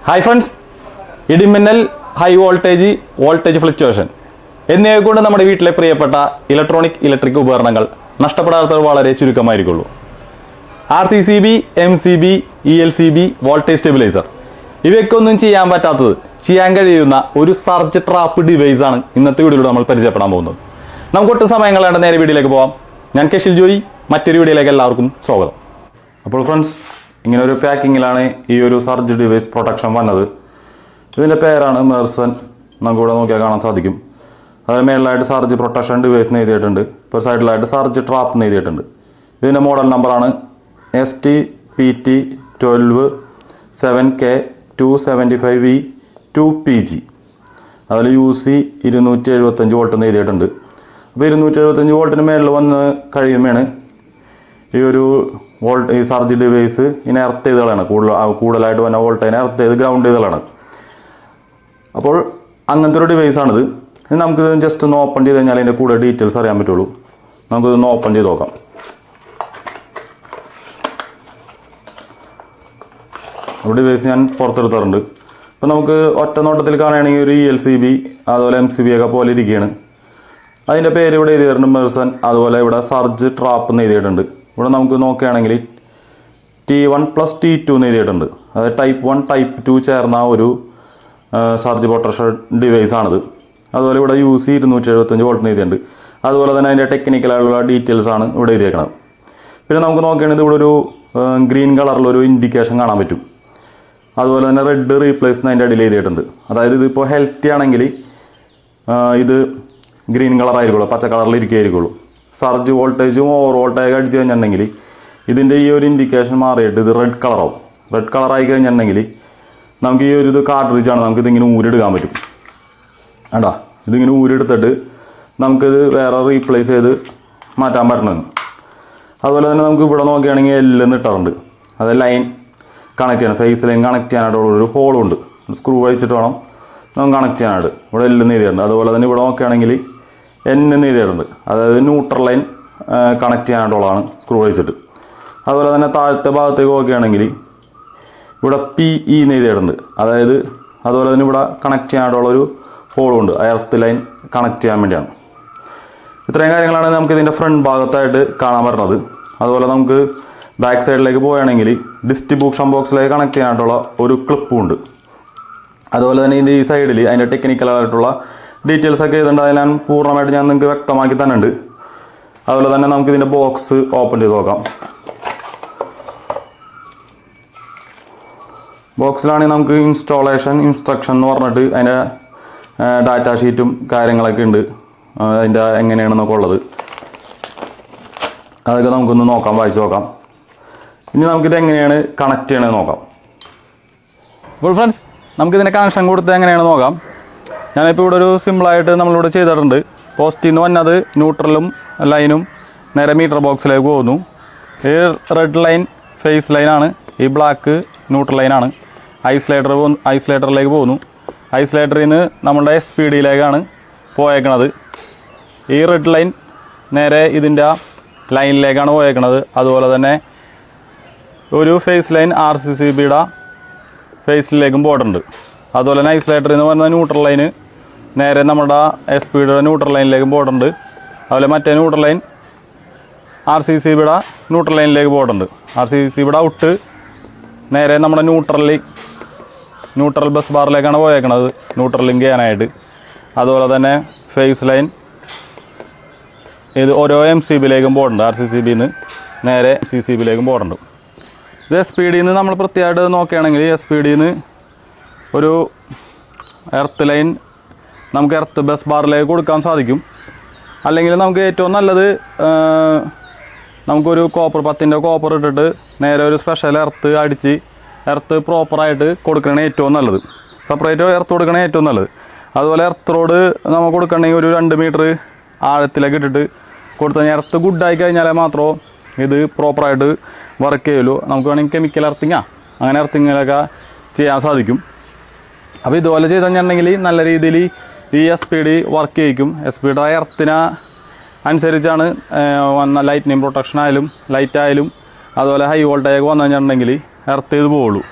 hi friends ഇടിമിന്നൽ high voltage voltage fluctuation എന്നിവയെ കൊണ്ട് നമ്മുടെ വീട്ടിലെ പ്രിയപ്പെട്ട ഇലക്ട്രോണിക് ഇലക്ട്രിക് ഉപകരണങ്ങൾ നഷ്ടപ്പെടാത്തത് വളരെ ചുരുക്കമായിരിക്കുള്ളൂ R C C B M C B E L C B voltage stabiliser ഇവയ്ക്കൊന്നും ചെയ്യാൻ പറ്റാത്തത് ചെയ്യാൻ കഴിയുന്ന ഒരു സർജ് ട്രാപ്പ് ഡിവൈസ് ആണ് ഇന്നത്തെ വീഡിയോയിലൂടെ നമ്മൾ പരിചയപ്പെടാൻ പോകുന്നത് നമുക്ക് ഒട്ടും സമയം കളയാണ്ട് നേരെ വീഡിയോയിലേക്ക് പോവാം ഞാൻ കെഷിൽ ജോയി മറ്റൊരു വീഡിയോയിലേക്ക് എല്ലാവർക്കും സ്വാഗതം അപ്പോൾ ഫ്രണ്ട്സ് ഇങ്ങനെ ഒരു പാക്കിങ്ങിലാണ് ഈ ഒരു സർജ് ഡിവൈസ് പ്രൊട്ടക്ഷൻ വന്നത് ഇതിൻ്റെ പേരാണ് മെർസൺ നമുക്കിവിടെ നോക്കിയാൽ കാണാൻ സാധിക്കും അതിന് മേളിലായിട്ട് സർജ് പ്രൊട്ടക്ഷൻ ഡിവൈസ് എന്ന് എഴുതിയിട്ടുണ്ട് ഇപ്പോൾ സൈഡിലായിട്ട് സർജ് ട്രാപ്പ് എന്ന് എഴുതിയിട്ടുണ്ട് ഇതിൻ്റെ മോഡൽ നമ്പറാണ് S T P T twelve seven K two seventy five V two P G അതിൽ യു സി ഇരുന്നൂറ്റി എഴുപത്തഞ്ച് വോൾട്ട് എന്ന് എഴുതിയിട്ടുണ്ട് അപ്പോൾ ഇരുന്നൂറ്റി എഴുപത്തഞ്ച് വോൾട്ടിന് മേളിൽ വന്ന് കഴിയുമ്പോഴാണ് ഈ ഒരു വോൾട്ട് ഈ സർജ് ഡിവൈസ് ഇതിനെ എർത്ത് ചെയ്തുകളാണ് കൂടുതൽ ആ കൂടുതലായിട്ട് വന്ന വോൾട്ടേജിനെ എർത്ത് ചെയ്ത് ഗ്രൗണ്ട് ചെയ്തുകളാണ് അപ്പോൾ അങ്ങനത്തെ ഒരു ഡിവൈസാണിത് ഇനി നമുക്കിത് ജസ്റ്റ് ഒന്ന് ഓപ്പൺ ചെയ്ത് കഴിഞ്ഞാൽ അതിൻ്റെ കൂടെ ഡീറ്റെയിൽസ് അറിയാൻ പറ്റുള്ളൂ നമുക്കിതൊന്ന് ഓപ്പൺ ചെയ്ത് നോക്കാം അപ്പോൾ ഡിവൈസ് ഞാൻ പുറത്തെടുത്തിട്ടുണ്ട് അപ്പോൾ നമുക്ക് ഒറ്റ നോട്ടത്തിൽ കാണുകയാണെങ്കിൽ ഒരു ഇ എൽ സി ബി അതുപോലെ എം സി ബി ഒക്കെ പോലെ ഇരിക്കുകയാണ് അതിൻ്റെ പേര് ഇവിടെ എഴുതിയിട്ടുണ്ട് മെർസൺ അതുപോലെ ഇവിടെ സർജ് ട്രാപ്പ് എന്ന് എഴുതിയിട്ടുണ്ട് ഇവിടെ നമുക്ക് നോക്കുകയാണെങ്കിൽ T one plus T two എന്ന് എഴുതിയിട്ടുണ്ട് അതായത് ടൈപ്പ് വൺ ടൈപ്പ് ടു ചേർന്ന ഒരു സർജ് പ്രൊട്ടക്ഷൻ ഡിവൈസ് ആണിത് അതുപോലെ ഇവിടെ യു സി ഇരുന്നൂറ്റി എഴുപത്തഞ്ച് വോൾട്ട് എന്ന് എഴുതിയിട്ടുണ്ട് അതുപോലെ തന്നെ അതിൻ്റെ ടെക്നിക്കലായിട്ടുള്ള ഡീറ്റെയിൽസ് ആണ് ഇവിടെ എഴുതിയേക്കുന്നത് പിന്നെ നമുക്ക് നോക്കുകയാണെങ്കിൽ ഇവിടെ ഒരു ഗ്രീൻ കളറിലൊരു ഇൻഡിക്കേഷൻ കാണാൻ പറ്റും അതുപോലെ തന്നെ റെഡ് റീപ്ലേസ് അതിൻ്റെ അടിയിൽ എഴുതിയിട്ടുണ്ട് അതായത് ഇതിപ്പോൾ ഹെൽത്തി ആണെങ്കിൽ ആ, ഇത് ഗ്രീൻ കളർ ആയിരിക്കുള്ളൂ പച്ച കളറിൽ ഇരിക്കുകയായിരിക്കുള്ളൂ സർജ് വോൾട്ടേജും ഓവർ വോൾട്ടേജ് അടിച്ച് കഴിഞ്ഞിട്ടുണ്ടെങ്കിൽ ഇതിൻ്റെ ഈ ഒരു ഇൻഡിക്കേഷൻ മാറിയിട്ട് ഇത് റെഡ് കളറാവും റെഡ് കളറായി കഴിഞ്ഞിട്ടുണ്ടെങ്കിൽ നമുക്ക് ഈ ഒരു ഇത് കാർട്രിഡ്ജാണ് നമുക്ക് ഇതിങ്ങനെ ഊരെടുക്കാൻ പറ്റും വേണ്ടാ ഇതിങ്ങനെ ഊരെടുത്തിട്ട് നമുക്കിത് വേറെ റീപ്ലേസ് ചെയ്ത് മാറ്റാൻ പറ്റണം അതുപോലെ തന്നെ നമുക്ക് ഇവിടെ നോക്കുകയാണെങ്കിൽ എല്ലെന്ന് ഇട്ടിട്ടുണ്ട് അത് ലൈൻ കണക്ട് ചെയ്യണം ഫേസ് ലൈൻ കണക്ട് ചെയ്യാനായിട്ടുള്ള ഒരു ഹോളും ഉണ്ട് സ്ക്രൂ അഴിച്ചിട്ട് വേണം നമുക്ക് കണക്ട് ചെയ്യാനായിട്ട് ഇവിടെ എല്ലെന്ന് എഴുതിയിട്ടുണ്ട് അതുപോലെ തന്നെ ഇവിടെ നോക്കുകയാണെങ്കിൽ എൻ എന്ന് എഴുതിയിട്ടുണ്ട് അതായത് ന്യൂട്രൽ ലൈൻ കണക്ട് ചെയ്യാനായിട്ടുള്ളതാണ് സ്ക്രൂ അഴിച്ചിട്ട് അതുപോലെ തന്നെ താഴത്തെ ഭാഗത്തേക്ക് നോക്കുകയാണെങ്കിൽ ഇവിടെ പി ഇ എന്ന് എഴുതിയിട്ടുണ്ട് അതായത് അതുപോലെ തന്നെ ഇവിടെ കണക്ട് ചെയ്യാനായിട്ടുള്ള ഒരു ഹോളും ഉണ്ട് എർത്ത് ലൈൻ കണക്ട് ചെയ്യാൻ വേണ്ടിയാണ് ഇത്രയും കാര്യങ്ങളാണ് നമുക്ക് ഇതിൻ്റെ ഫ്രണ്ട് ഭാഗത്തായിട്ട് കാണാൻ പറ്റുന്നത് അതുപോലെ നമുക്ക് ബാക്ക് സൈഡിലേക്ക് പോവുകയാണെങ്കിൽ ഡിസ്ട്രിബ്യൂഷൻ ബോക്സിലേക്ക് കണക്ട് ചെയ്യാനായിട്ടുള്ള ഒരു ക്ലിപ്പും ഉണ്ട് അതുപോലെ തന്നെ ഇതിൻ്റെ ഈ സൈഡിൽ അതിൻ്റെ ടെക്നിക്കലായിട്ടുള്ള ഡീറ്റെയിൽസ് ഒക്കെ ഇതുണ്ട് അത് ഞാൻ പൂർണ്ണമായിട്ട് ഞാൻ നിങ്ങൾക്ക് വ്യക്തമാക്കി തന്നെ ഉണ്ട് അതുപോലെ തന്നെ നമുക്ക് ഇതിൻ്റെ ബോക്സ് ഓപ്പൺ ചെയ്ത് നോക്കാം ബോക്സിലാണെങ്കിൽ നമുക്ക് ഇൻസ്റ്റാളേഷൻ ഇൻസ്ട്രക്ഷൻ എന്ന് പറഞ്ഞിട്ട് അതിൻ്റെ ഡാറ്റ ഷീറ്റും കാര്യങ്ങളൊക്കെ ഉണ്ട് ആ, അതിൻ്റെ എങ്ങനെയാണെന്നൊക്കെ ഉള്ളത് അതൊക്കെ നമുക്കൊന്ന് നോക്കാം വായിച്ച് നോക്കാം ഇനി നമുക്കിത് എങ്ങനെയാണ് കണക്ട് ചെയ്യണമെന്ന് നോക്കാം അപ്പോൾ ഫ്രണ്ട്സ് നമുക്കിതിൻ്റെ കണക്ഷൻ കൊടുത്ത് എങ്ങനെയാണ് നോക്കാം ഞാനിപ്പോൾ ഇവിടെ ഒരു സിമ്പിളായിട്ട് നമ്മളിവിടെ ചെയ്തിട്ടുണ്ട് പോസ്റ്റിൽ നിന്ന് വന്നത് ന്യൂട്രലും ലൈനും നേരെ മീറ്റർ ബോക്സിലേക്ക് പോകുന്നു ഈ റെഡ് ലൈൻ ഫേസ് ലൈനാണ് ഈ ബ്ലാക്ക് ന്യൂട്രൽ ലൈനാണ് ഐസൊലേറ്റർ ഐസൊലേറ്ററിലേക്ക് പോകുന്നു ഐസൊലേറ്ററിൽ നിന്ന് നമ്മുടെ എസ് പി ഡിയിലേക്കാണ് പോയേക്കണത് ഈ റെഡ് ലൈൻ നേരെ ഇതിൻ്റെ ആ ലൈനിലേക്കാണ് പോയേക്കണത് അതുപോലെ തന്നെ ഒരു phase line R C C ബിയുടെ ഫേസിലേക്കും ബോർഡുണ്ട് അതുപോലെ തന്നെ ഐസൊലേറ്ററിൽ നിന്ന് വരുന്ന ന്യൂട്രൽ ലൈന് നേരെ നമ്മുടെ എസ് പിയുടെ ന്യൂട്രൽ ലൈനിലേക്കും ബോർഡുണ്ട് അതുപോലെ മറ്റേ neutral line R C C ബിയുടെ ന്യൂട്രൽ ലൈനിലേക്ക് ബോർഡുണ്ട് ആർ സി സി ബിയുടെ ഔട്ട് നേരെ നമ്മുടെ ന്യൂട്രലിൽ ന്യൂട്രൽ ബസ് ബാറിലേക്കാണ് പോയേക്കണത് ന്യൂട്രൽ ലിങ്ക് ചെയ്യാനായിട്ട് അതുപോലെ തന്നെ ഫേസ് ലൈൻ ഇത് ഓരോ എം സി ബിയിലേക്കും ബോർഡുണ്ട് ആർ സി സി ബിന്ന് നേരെ സി സി ബിയിലേക്കും ബോർഡുണ്ട് ഇത് എസ് പി ഡിന്ന് നമ്മൾ പ്രത്യേകമായിട്ട് നോക്കുകയാണെങ്കിൽ എസ് പി ഡിന്ന് ഒരു എർത്ത് ലൈൻ നമുക്ക് എർത്ത് ബസ് ബാറിലേക്ക് കൊടുക്കാൻ സാധിക്കും അല്ലെങ്കിൽ നമുക്ക് ഏറ്റവും നല്ലത് ആ, നമുക്കൊരു കോപ്പർ പത്തിൻ്റെ കോപ്പർ ഇട്ടിട്ട് നേരെ ഒരു സ്പെഷ്യൽ എർത്ത് അടിച്ച് എർത്ത് പ്രോപ്പറായിട്ട് കൊടുക്കണേ ഏറ്റവും നല്ലത് സെപ്പറേറ്റ് എർത്ത് കൊടുക്കണേ ഏറ്റവും നല്ലത് അതുപോലെ എർത്ത് റോഡ് നമ്മൾ കൊടുക്കണമെങ്കിൽ ഒരു രണ്ട് മീറ്റർ ആഴത്തിലേക്ക് ഇട്ടിട്ട് കൊടുത്തു കഴിഞ്ഞാൽ എർത്ത് ഗുഡായി കഴിഞ്ഞാലേ മാത്രമേ ഇത് പ്രോപ്പറായിട്ട് വർക്ക് ചെയ്യുള്ളൂ നമുക്ക് വേണമെങ്കിൽ കെമിക്കൽ എർത്തിങ്ങാ അങ്ങനെ എർത്തിങ്ങിലൊക്കെ ചെയ്യാൻ സാധിക്കും അപ്പോൾ ഇതുപോലെ ചെയ്ത് കഴിഞ്ഞിട്ടുണ്ടെങ്കിൽ നല്ല രീതിയിൽ ഈ എസ് പി ഡി വർക്ക് ചെയ്യിക്കും എസ് പി ഡിയുടെ എർത്തിന് അനുസരിച്ചാണ് ഏഹ്, വന്ന ലൈറ്റിനിങ് പ്രൊട്ടക്ഷൻ ആയാലും ലൈറ്റ് ആയാലും അതുപോലെ ഹൈ വോൾട്ടേജ് വന്നു കഴിഞ്ഞിട്ടുണ്ടെങ്കിൽ എർത്ത് ചെയ്ത് പോവുള്ളൂ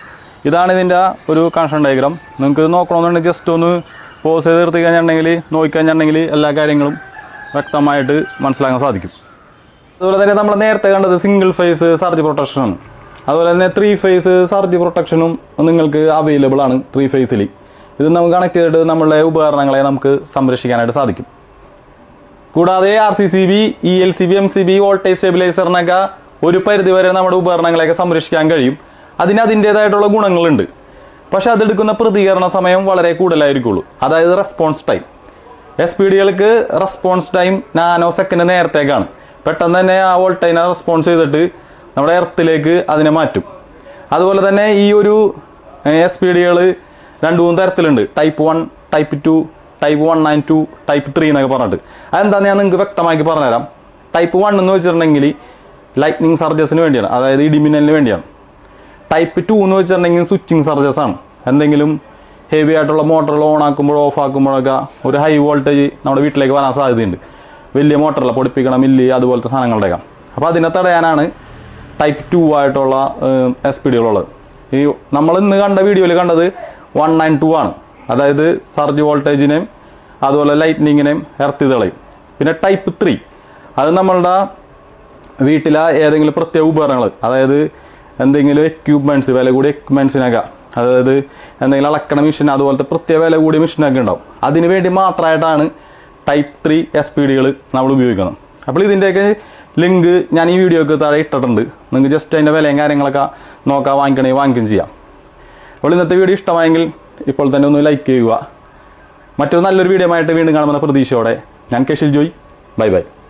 ഇതാണ് ഇതിൻ്റെ ഒരു കണക്ഷൻ ഡയഗ്രാം നിങ്ങൾക്ക് ഇത് നോക്കണമെന്നുണ്ടെങ്കിൽ ജസ്റ്റ് ഒന്ന് പോസ് ചെയ്ത് നിർത്തി കഴിഞ്ഞിട്ടുണ്ടെങ്കിൽ നോക്കിക്കഴിഞ്ഞിട്ടുണ്ടെങ്കിൽ എല്ലാ കാര്യങ്ങളും വ്യക്തമായിട്ട് മനസ്സിലാക്കാൻ സാധിക്കും അതുപോലെ തന്നെ നമ്മൾ നേരത്തെ കണ്ടത് സിംഗിൾ ഫേസ് സർജ് പ്രൊട്ടക്ഷനാണ് അതുപോലെ തന്നെ ത്രീ ഫേസ് സർജ് പ്രൊട്ടക്ഷനും നിങ്ങൾക്ക് അവൈലബിൾ ആണ് ത്രീ ഫേസിൽ ഇത് നമുക്ക് കണക്ട് ചെയ്തിട്ട് നമ്മളുടെ ഉപകരണങ്ങളെ നമുക്ക് സംരക്ഷിക്കാനായിട്ട് സാധിക്കും കൂടാതെ R C C B E L C B M C B voltage സ്റ്റെബിലൈസറിനൊക്കെ ഒരു പരിധി വരെ നമ്മുടെ ഉപകരണങ്ങളെയൊക്കെ സംരക്ഷിക്കാൻ കഴിയും അതിന് അതിൻ്റേതായിട്ടുള്ള ഗുണങ്ങളുണ്ട് പക്ഷെ അതെടുക്കുന്ന പ്രതികരണ സമയം വളരെ കൂടുതലായിരിക്കുള്ളൂ അതായത് റെസ്പോൺസ് ടൈം എസ് പി ഡികൾക്ക് റെസ്പോൺസ് ടൈം നാനോ സെക്കൻഡ് നേരത്തേക്കാണ് പെട്ടെന്ന് തന്നെ ആ വോൾട്ടേജിനെ റെസ്പോൺസ് ചെയ്തിട്ട് നമ്മുടെ എർത്തിലേക്ക് അതിനെ മാറ്റും അതുപോലെ തന്നെ ഈ ഒരു എസ് പി ഡികൾ രണ്ട് മൂന്ന് തരത്തിലുണ്ട് type one type two type one nine two type three എന്നൊക്കെ പറഞ്ഞിട്ട് അതെന്താണെന്ന് ഞാൻ നിങ്ങൾക്ക് വ്യക്തമാക്കി പറഞ്ഞുതരാം ടൈപ്പ് വൺ എന്ന് വെച്ചിട്ടുണ്ടെങ്കിൽ ലൈറ്റ്നിങ് സർജസിന് വേണ്ടിയാണ് അതായത് ഇടിമിന്നലിന് വേണ്ടിയാണ് ടൈപ്പ് ടു എന്ന് വെച്ചിട്ടുണ്ടെങ്കിൽ സ്വിച്ചിങ് സർജസ് ആണ് എന്തെങ്കിലും ഹെവി ആയിട്ടുള്ള മോട്ടറുകൾ ഓൺ ആക്കുമ്പോഴോ ഓഫ് ആക്കുമ്പോഴൊക്കെ ഒരു ഹൈ വോൾട്ടേജ് നമ്മുടെ വീട്ടിലേക്ക് വരാൻ സാധ്യതയുണ്ട് വലിയ മോട്ടറില്ല പൊടിപ്പിക്കണം മില്ലി അതുപോലത്തെ സാധനങ്ങളുടെയൊക്കെ അപ്പോൾ അതിനെ തടയാനാണ് ടൈപ്പ് ടു ആയിട്ടുള്ള എസ് പി ഡികളുള്ളത് ഈ നമ്മൾ ഇന്ന് കണ്ട വീഡിയോയിൽ കണ്ടത് വൺ നയൻ ടു ആണ് അതായത് സർജ് വോൾട്ടേജിനെയും അതുപോലെ ലൈറ്റ്നിങ്ങിനെയും എർത്തി തളയും പിന്നെ ടൈപ്പ് ത്രീ അത് നമ്മളുടെ വീട്ടിലെ ഏതെങ്കിലും പ്രത്യേക ഉപകരണങ്ങൾ അതായത് എന്തെങ്കിലും എക്യുപ്മെൻറ്റ്സ് വില കൂടിയ എക്യുപ്മെൻറ്റ്സിനൊക്കെ അതായത് എന്തെങ്കിലും അളക്കണ മെഷീൻ അതുപോലത്തെ പ്രത്യേക വില കൂടിയ മെഷീനൊക്കെ ഉണ്ടാവും അതിന് വേണ്ടി മാത്രമായിട്ടാണ് ടൈപ്പ് ത്രീ എസ് പി ഡികൾ നമ്മൾ ഉപയോഗിക്കുന്നത് അപ്പോൾ ഇതിൻ്റെയൊക്കെ ലിങ്ക് ഞാൻ ഈ വീഡിയോക്ക് താഴെ ഇട്ടിട്ടുണ്ട് നിങ്ങൾക്ക് ജസ്റ്റ് അതിൻ്റെ വിലയും കാര്യങ്ങളൊക്കെ നോക്കാം വാങ്ങിക്കണമെങ്കിൽ വാങ്ങിക്കുകയും ചെയ്യാം അപ്പോൾ ഇന്നത്തെ വീഡിയോ ഇഷ്ടമായെങ്കിൽ ഇപ്പോൾ തന്നെ ഒന്ന് ലൈക്ക് ചെയ്യുക മറ്റൊരു നല്ലൊരു വീഡിയോ ആയിട്ട് വീണ്ടും കാണുമെന്ന പ്രതീക്ഷയോടെ ഞാൻ കെഷിൽ ജോയ് ബൈ ബൈ